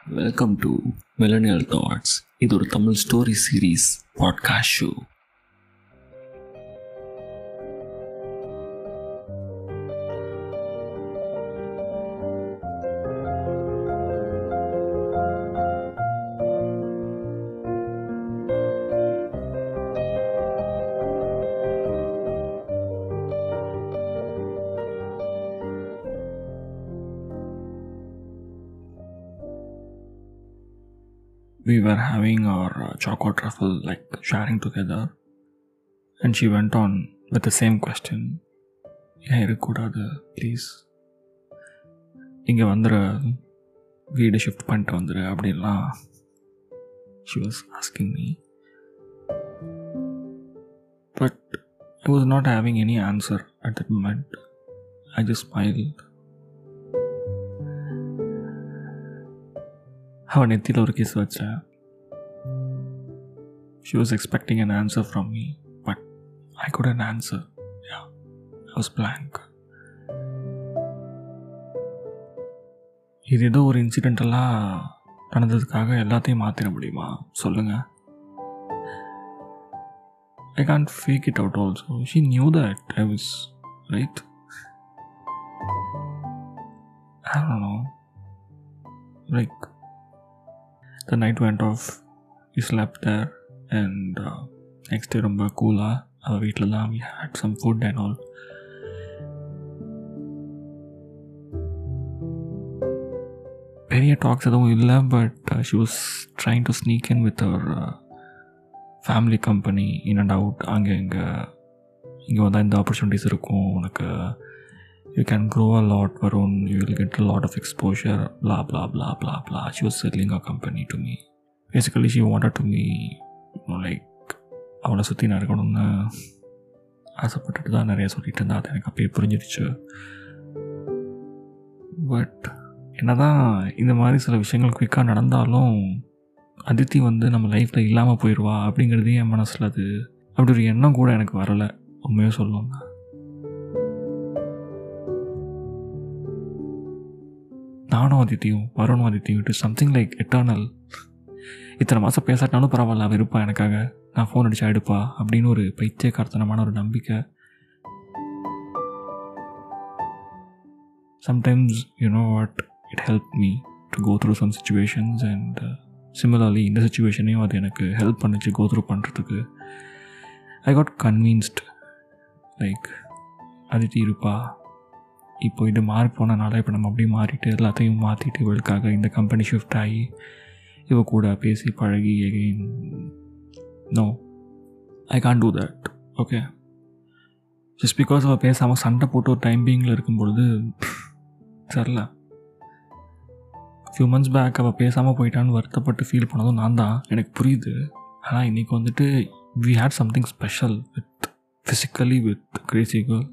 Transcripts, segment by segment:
Welcome to millennial thoughts இது ஒரு Tamil story series podcast show we were having our uh, chocolate truffle like sharing together and she went on with the same question ஏன் இருக்கக்கூடாது please இங்கே வந்துடு வீடு shift பண்ணிட்டு வந்துடு அப்படின்லாம் she was asking me but I was not having any answer at that moment I just smile அவன் நெத்தியில் ஒரு கிஸ் வச்சேன் she was expecting an answer from me but I could an answer yeah I was blank இது ஏதோ ஒரு இன்சிடென்டெல்லாம் நடந்ததுக்காக எல்லாத்தையும் மாற்றிட முடியுமா சொல்லுங்கள் I can't fake it out also she knew that I was right I don't know like the night went off we slept there and uh, next day ரொம்ப கூலாக அவள் வீட்டில் தான் we had some food and all பெரிய talks எதுவும் இல்லை but she was trying to sneak in with our family company in and out அங்கே இங்கே இங்கே வந்தால் இந்த ஆப்பர்ச்சுனிட்டிஸ் இருக்கும் உனக்கு you can grow a lot varun you will get a lot of exposure blah blah blah blah blah she was selling a company to me basically she wanted to me you know, like அவளை சுற்றி நான் இருக்கணும்னு ஆசைப்பட்டுட்டு தான் நிறைய சொல்லிட்டு இருந்தா அது எனக்கு அப்பயே புரிஞ்சிருச்சு பட் என்னதான் இந்த மாதிரி சில விஷயங்கள் குயிக்காக நடந்தாலும் அதித்தி வந்து நம்ம லைஃப்பில் இல்லாமல் போயிடுவா அப்படிங்கிறது என் மனசில் அது அப்படி ஒரு எண்ணம் கூட எனக்கு வரலை உண்மையாக சொல்லுவாங்க நானும் அதித்தியும் வருணும் அதித்தியும் it is something like eternal இத்தனை மாதம் பேசாட்டினாலும் பரவாயில்ல அவள் இருப்பா எனக்காக நான் ஃபோன் அடிச்சா எடுப்பா அப்படின்னு ஒரு பைத்தியக்காரத்தனமான ஒரு நம்பிக்கை sometimes you know what it help me to go through some situations and similarly இந்த சுச்சுவேஷனையும் அது எனக்கு ஹெல்ப் பண்ணுச்சு கோ த்ரூ பண்ணுறதுக்கு I got convinced like Aditi இருப்பா இப்போ இது மாறி போனனால இப்போ நம்ம அப்படியே மாறிட்டு எல்லாத்தையும் மாற்றிட்டு இவளுக்காக இந்த கம்பெனி ஷிஃப்ட் ஆகி இவ கூட பேசி பழகி again no I can do that okay just because அவள் பேசாமல் சண்டை போட்டு ஒரு டைம் பீங்கில் இருக்கும்பொழுது தெரில ஃபியூ மந்த்ஸ் பேக் அவள் பேசாமல் போயிட்டான்னு வருத்தப்பட்டு ஃபீல் பண்ணதும் நான் தான் எனக்கு புரியுது ஆனால் இன்றைக்கி வந்துட்டு we had something special with physically with crazy girl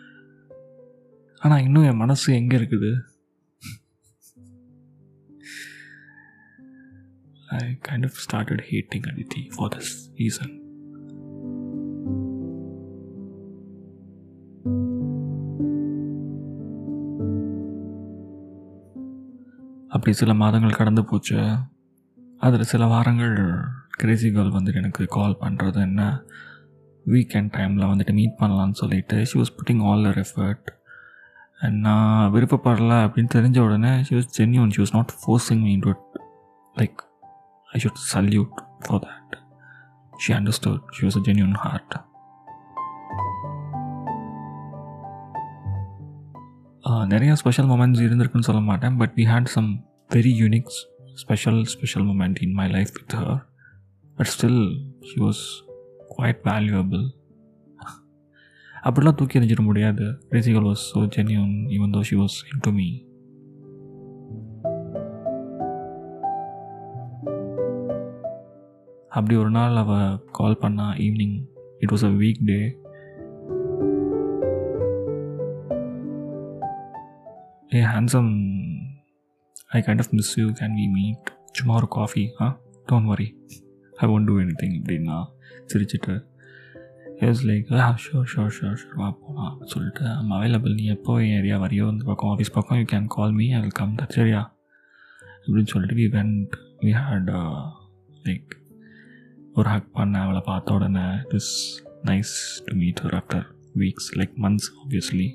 ஆனால் இன்னும் என் மனசு எங்கே இருக்குது I kind of started hating Aditi for this reason அப்படி சில மாதங்கள் கடந்து போச்சு அதில் சில வாரங்கள் கிரேசி கேர்ள் வந்துட்டு எனக்கு கால் பண்ணுறது என்ன வீக்கெண்ட் டைமில் வந்துட்டு மீட் பண்ணலான்னு சொல்லிட்டு she was putting all their effort and நான் விருப்பப்படல அப்படின்னு தெரிஞ்ச உடனே she was genuine she was not forcing me to like I should salute for that she understood she was a genuine heart நிறைய ஸ்பெஷல் மூமெண்ட்ஸ் இருந்திருக்குன்னு சொல்ல மாட்டேன் but we had some very unique special special moment in my life with her but still she was quite valuable அப்படிலாம் தூக்கி எறிஞ்சிட முடியாது ரேசிகல் was so genuine even though she was into me அப்படி ஒரு நாள் அவள் கால் பண்ணா evening it was a weekday hey handsome I kind of miss you can we meet சும்மா ஒரு coffee ah don't worry I won't do anything அப்படின்னா சிரிச்சிட்டு is like ah sure sure sure sure வா போகலாம் சொல்லிட்டு I'm available நீ எப்போ என் area வரையோ இந்த பக்கம் ஆஃபீஸ் பக்கம் you can call me I will come that சரியா இப்படின்னு சொல்லிட்டு we went we had like ஒரு ஹக் பண்ண அவளை பார்த்த உடனே it is nice to meet her after weeks like months obviously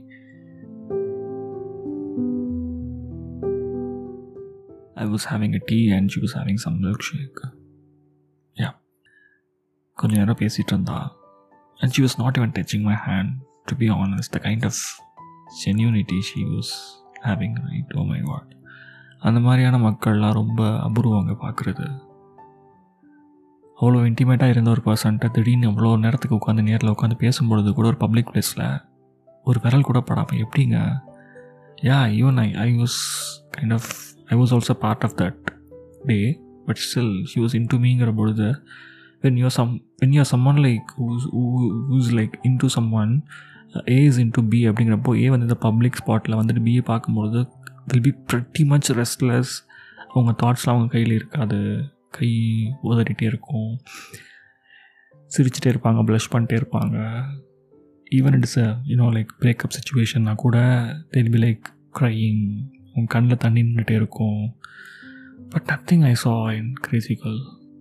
I was having a tea and she was having some milkshake. Yeah. கொஞ்ச நேரம் பேசிகிட்டு இருந்தா and she was not even touching my hand to be honest the kind of genuinity she was having right oh my God அந்த மாதிரியான மக்கள்லாம் ரொம்ப அபூர்வங்க பார்க்குறது அவ்வளோ இன்டிமேட்டாக இருந்த ஒரு பர்சன்ட்ட திடீர்னு அவ்வளோ நேரத்துக்கு உட்காந்து நேரில் உட்காந்து பேசும்பொழுது கூட ஒரு பப்ளிக் பிளேஸில் ஒரு விரல் கூட படாமல் எப்படிங்க yeah even I I was kind of I was also part of that day but still she was into மீங்கிற பொழுது when you're some when you're someone like who's who's like into someone uh is into be அப்படிங்கிறப்போ ஏ வந்து இந்த public ஸ்பாட்டில் வந்துட்டு பிஏ பார்க்கும்பொழுது will be pretty much restless அவங்க தாட்ஸ்லாம் அவங்க கையில் இருக்காது கை உதறிட்டே இருக்கும் சிரிச்சிட்டே இருப்பாங்க ப்ளஷ் பண்ணிட்டே இருப்பாங்க even it's a you know like breakup சுச்சுவேஷன்னா கூட தெல் பி லைக் க்ரையிங் உன் கண்ணில் தண்ணி நின்றுட்டே இருக்கும் but nothing I saw in crazy girl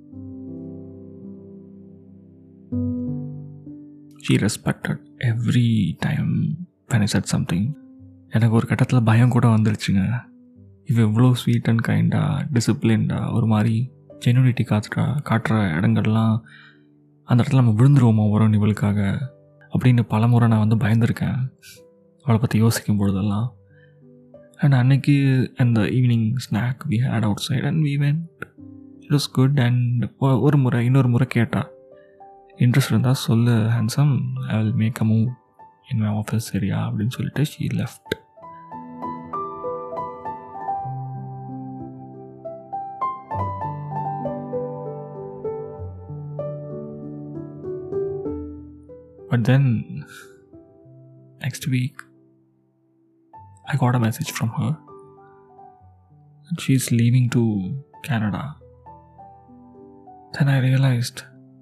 she respected every time when I said something எனக்கு ஒரு கட்டத்தில் பயம் கூட வந்துருச்சுங்க இவ எவ்வளோ ஸ்வீட் அண்ட் கைண்டாக டிசிப்ளின்டாக ஒரு மாதிரி ஜென்யூனிட்டி காத்துட்டா காட்டுற இடங்கள்லாம் அந்த இடத்துல நம்ம விழுந்துருவோமா வரும் இவளுக்காக அப்படின்னு பல முறை நான் வந்து பயந்துருக்கேன் அவளை பற்றி யோசிக்கும் பொழுதெல்லாம் அண்ட் அன்னைக்கு அந்த evening snack we had outside and we went it was good and ஒரு முறை இன்னொரு முறை கேட்டா இன்ட்ரெஸ்ட் இருந்தால் சொல்லு handsome I will make a move in my office சரியா அப்படின்னு சொல்லிட்டு she left But then, next week, I got a message from her. And she's leaving to Canada. Then I realized,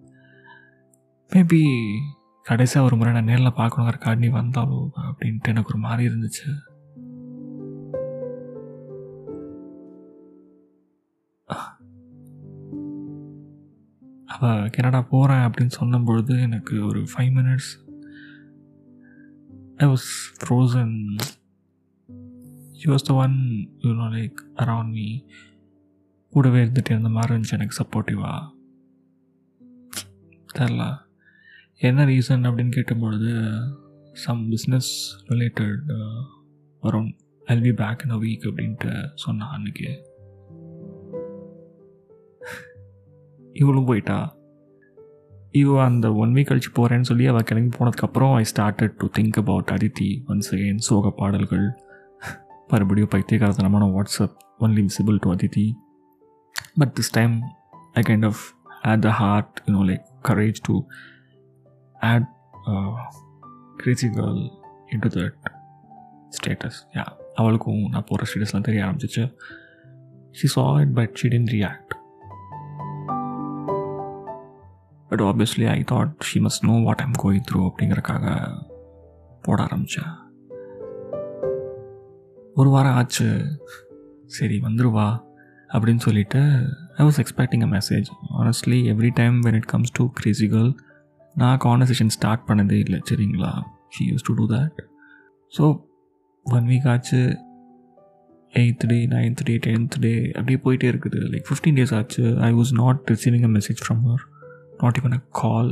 maybe கடைசியாக ஒரு முறை நான் நேரில் பார்க்கணுங்கிற காரணி வந்தாலோ அப்படின்ட்டு எனக்கு ஒரு மாதிரி இருந்துச்சு அவள் கனடா போகிறேன் அப்படின்னு சொன்ன பொழுது எனக்கு ஒரு five minutes I was frozen she was the one you know like around me கூடவே இருந்துட்டு இருந்த மாதிரி இருந்துச்சு எனக்கு சப்போர்ட்டிவாக தெரில என்ன ரீசன் அப்படின்னு கேட்டும்பொழுது some business related around I'll be back in a week அப்படின்ட்டு சொன்னான் அன்றைக்கி இவளும் போயிட்டா இவ அந்த ஒன் வீக் கழிச்சு போகிறேன்னு சொல்லி அவள் கிளம்பி போனதுக்கப்புறம் I started to think about Aditi once again சோக பாடல்கள் மறுபடியும் பைத்தியகாரத்தனமான WhatsApp only visible to Aditi but this time I kind of had the heart you know like courage to add crazy girl in to that status yeah அவளுக்கும் நான் போகிற ஸ்டேட்டஸ்லாம் தெரிய ஆரம்பிச்சிச்சு she saw it but she didn't react but obviously I thought she must know what I'm going through அப்படிங்கிறக்காக போட ஆரம்பித்தேன் ஒரு வாரம் ஆச்சு சரி வந்துருவா அப்படின்னு சொல்லிட்டு I was expecting a message honestly every time when it comes to crazy girl நான் கான்வர்சேஷன் ஸ்டார்ட் பண்ணதே இல்லை சரிங்களா she use to do that so one week ஆச்சு eighth day ninth day tenth day அப்படியே போயிட்டே இருக்குது லைக் ஃபிஃப்டீன் டேஸ் ஆச்சு I was not receiving a message from her not even a call.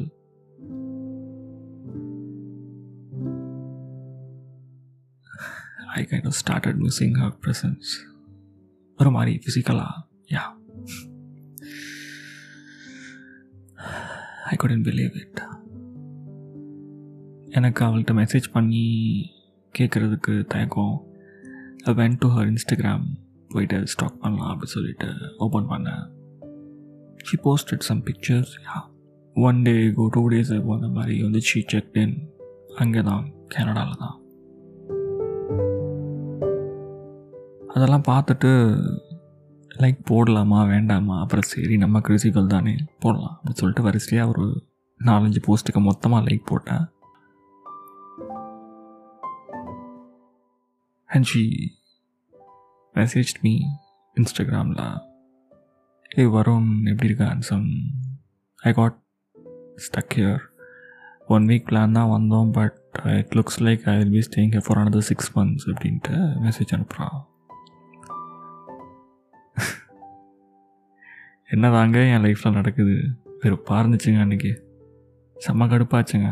I kind of started missing her presence. ஒரு மாதிரி ஃபிசிக்கலாக யா ஐ couldn't believe it எனக்கு அவள்கிட்ட message பண்ணி கேட்குறதுக்கு தயக்கம் I went to her Instagram போயிட்டு ஸ்டாக் பண்ணலாம் அப்படின்னு சொல்லிட்டு ஓப்பன் பண்ணேன் she posted some pictures yeah one day go two days ஆகும் அந்த மாதிரி வந்து ஷீ செக் இன் அங்கே தான் கனடாவில் தான் அதெல்லாம் பார்த்துட்டு லைக் போடலாமா வேண்டாமா அப்புறம் சரி நம்ம கிரிசிக்கல் தானே போடலாம் அப்படின்னு சொல்லிட்டு வரிசையாக ஒரு நாலஞ்சு போஸ்ட்டுக்கு மொத்தமாக லைக் போட்டேன் அண்ட் ஷீ மெசேஜ் மீ இன்ஸ்டாகிராமில் ஏ வருண் எப்படி இருக்க handsome I got stuck here one week plan தான் வந்தோம் but it looks like I will be staying for another six months அப்படின்ட்டு மெசேஜ் அனுப்புகிறான் என்னதாங்க என் லைஃப்பில் நடக்குது வெறுப்பாக இருந்துச்சுங்க அன்றைக்கி செம்ம கடுப்பாச்சுங்க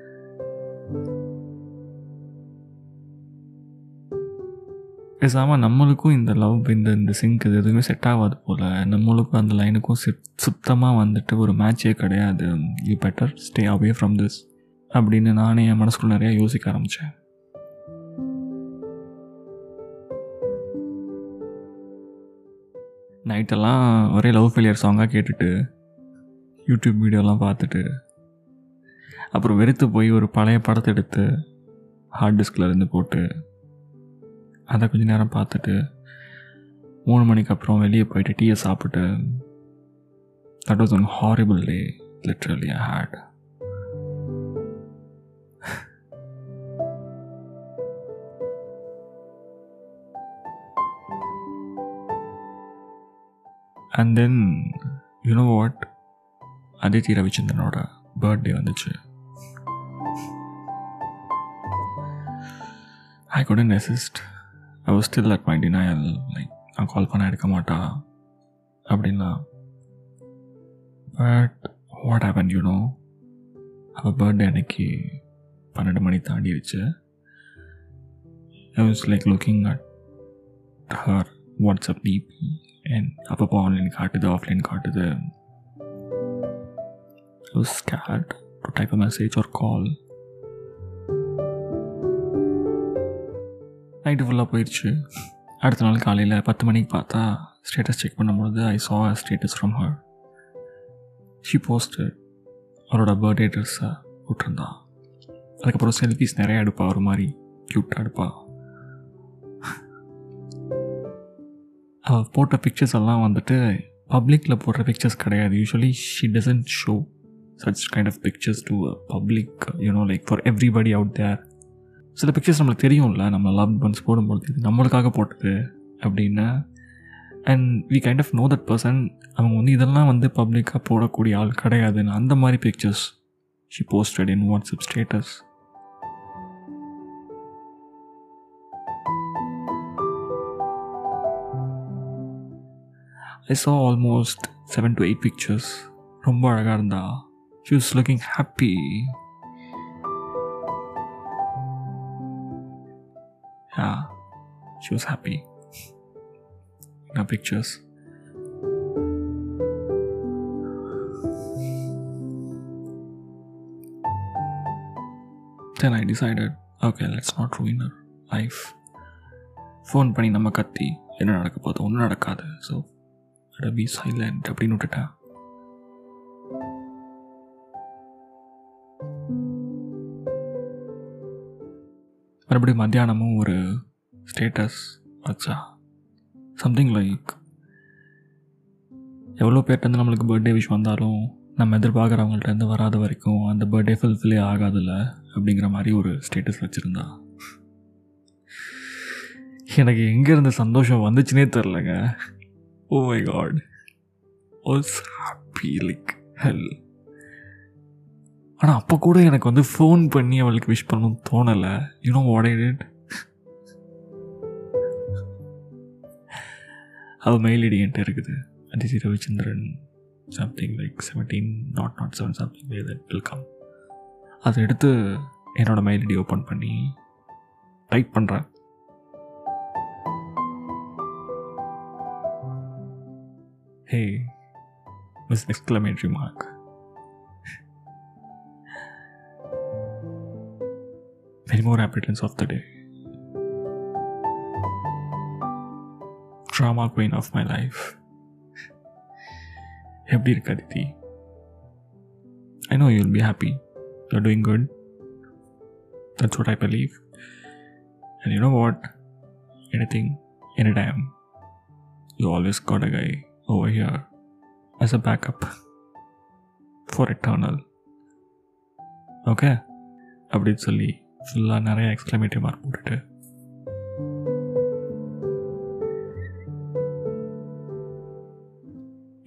பேசாமல் நம்மளுக்கும் இந்த லவ் இந்த இந்த சிங்க் இது எதுவுமே செட் ஆகாது போல் நம்மளுக்கும் அந்த லைனுக்கும் செட் சுத்தமாக வந்துட்டு ஒரு மேட்சே கிடையாது you better stay away from this அப்படின்னு நானே என் மனசுக்குள்ள நிறையா யோசிக்க ஆரம்பித்தேன் நைட்டெல்லாம் ஒரே லவ் ஃபெயிலியர் சாங்காக கேட்டுட்டு யூடியூப் வீடியோலாம் பார்த்துட்டு அப்புறம் வெறுத்து போய் ஒரு பழைய படத்தை எடுத்து ஹார்ட் டிஸ்கில் இருந்து போட்டு அதை கொஞ்ச நேரம் பார்த்துட்டு மூணு மணிக்கு அப்புறம் வெளியே போயிட்டு டீயை சாப்பிட்டு that was one horrible day literally I hate and then you know what Aditi ரவிச்சந்திரனோட பர்த்டே வந்துச்சு ஐ couldn't resist ஐ was still at my denial like நான் கால் பண்ண எடுக்க மாட்டா அப்படின்னா but what happen you know அவள் பர்த்டே அன்னைக்கு பன்னெண்டு மணி தாண்டிடுச்சு I was like looking at her WhatsApp DP and அப்பப்போ ஆன்லைன் காட்டுது ஆஃப்லைன் காட்டுது I was scared to type a message or call. Night ஃபுல்லாக போயிடுச்சு அடுத்த நாள் காலையில் பத்து மணிக்கு பார்த்தா ஸ்டேட்டஸ் செக் பண்ணும்பொழுது I saw status from her she posted அவரோட பர்த்டே ட்ரெஸ்ஸை விட்டுருந்தா அதுக்கப்புறம் செல்ஃபிஸ் நிறையா எடுப்பா ஒரு மாதிரி க்யூட்டாக எடுப்பா அவள் போட்ட பிக்சர்ஸ் எல்லாம் வந்துட்டு பப்ளிக்கில் போடுற பிக்சர்ஸ் கிடையாது usually she doesn't show such kind of pictures to public you know like for everybody out there சில பிக்சர்ஸ் நம்மளுக்கு தெரியும்ல நம்ம லவ் ஒன்ஸ் போடும்போது இது நம்மளுக்காக போட்டது அப்படின்னு and we kind of know that person அவங்க வந்து இதெல்லாம் வந்து பப்ளிக்காக போடக்கூடிய ஆள் கிடையாதுன்னு அந்த மாதிரி pictures she posted in WhatsApp status I saw almost seven to eight pictures ரொம்ப அழகாக இருந்தா she was looking happy yeah she was happy in her pictures then I decided okay let's not ruin her life phone பண்ணி நம்ம கத்தி என்ன நடக்க போகுது ஒன்றும் நடக்காது ஸோ அட பி சைலண்ட் அப்படின்னு விட்டுட்டேன் மறுபடியும் மத்தியானமும் ஒரு ஸ்டேட்டஸ் வச்சா சம்திங் லைக் எவ்வளோ பேர்ட்டேருந்து நம்மளுக்கு பர்த்டே விஷ் வந்தாலும் நம்ம எதிர்பார்க்குறவங்கள்ட்டேருந்து வராத வரைக்கும் அந்த பர்த்டே ஃபுல்ஃபில்லே ஆகாதில்ல அப்படிங்கிற மாதிரி ஒரு ஸ்டேட்டஸ் வச்சுருந்தா எனக்கு எங்கேருந்து சந்தோஷம் வந்துச்சுனே தெரிலங்க oh my God was happy like hell ஆனால் அப்போ கூட எனக்கு வந்து ஃபோன் பண்ணி அவளுக்கு விஷ் பண்ணணும்னு தோணலை யூனோ வாட் ஐ டிட் அவள் மெயில் ஐடி என்கிட்ட இருக்குது Aditi Ravichandran something like seventeen not not seven something way that will come அதை எடுத்து என்னோடய மெயில் ஐடி ஓப்பன் பண்ணி டைப் பண்ணுறேன் hey miss exclamatory mark many more applicants of the day. Drama queen of my life. எப்படி இருக்கு Aditi I know you will be happy you are doing good that's what I believe and you know what anything any time you always got a guy over here as a backup for eternal okay அப்படின்னு சொல்லி ஃபுல்லாக நிறைய எக்ஸ்க்ளமேட்டிவ் mark போட்டுட்டு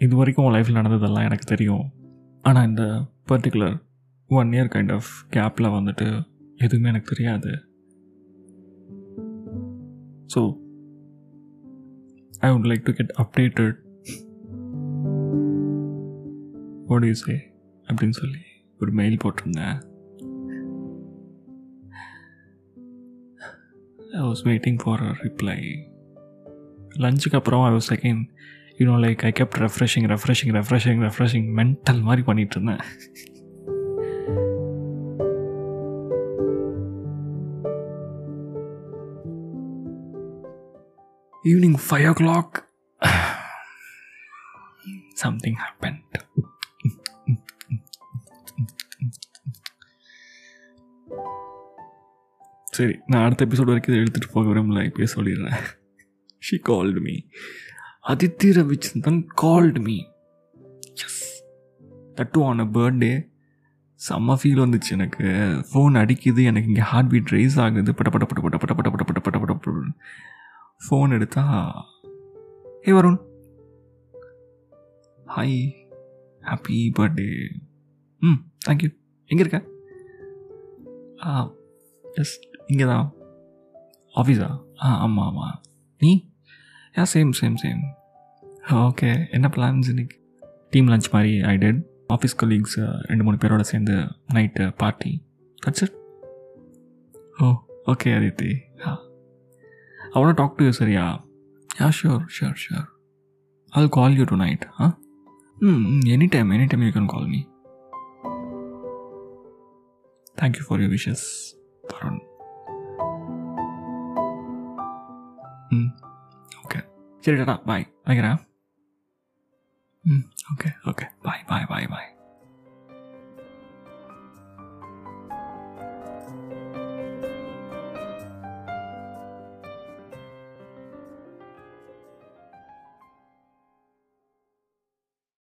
இது வரைக்கும் உன் லைஃப்பில் நடந்ததெல்லாம் எனக்கு தெரியும் ஆனால் இந்த particular one year kind of கேப்பில் வந்துட்டு எதுவுமே எனக்கு தெரியாது so I would like to get updated ஓடி சே அப்படின்னு சொல்லி ஒரு மெயில் போட்டிருந்தேன் I was waiting for a reply லஞ்சுக்கு அப்புறம் I was second you know like I kept refreshing refreshing refreshing refreshing mental மாதிரி பண்ணிட்டு இருந்தேன் evening five o'clock something happen சரி நான் அடுத்த எபிசோட் வரைக்கும் இதை எடுத்துகிட்டு போக விரும்பல இப்பயே சொல்லிடுறேன் she called me Aditi Ravichandran called me yes that on a birthday செம்ம ஃபீல் வந்துச்சு எனக்கு ஃபோன் அடிக்குது எனக்கு இங்கே ஹார்ட் பீட் ரைஸ் ஆகுது பட்ட பட்ட பட்ட பட்ட பட்ட பட்ட பட்ட பட்ட பட்ட பட்ட பட்ட ஃபோன் எடுத்தா hey Varun hi happy birthday hmm thank you எங்கே இருக்க ஆ எஸ் இங்கே தான் ஆஃபீஸா ஆ ஆமாம் ஆமாம் நீ yeah same same same okay என்ன பிளான்ஸ் இன்னைக்கு டீம் லஞ்ச் மாதிரி ஐ டெட் ஆஃபீஸ் கொலீக்ஸ் ரெண்டு மூணு பேரோட சேர்ந்து night party that's it oh okay Aditi ah I talk to you சரியா yeah sure sure sure I'll call you tonight ah hmm any time any time you can call me thank you for your wishes Varun hmm okay சரி டாடா பாய் வைக்கிறேன் ம் okay okay bye பாய் பாய் பாய்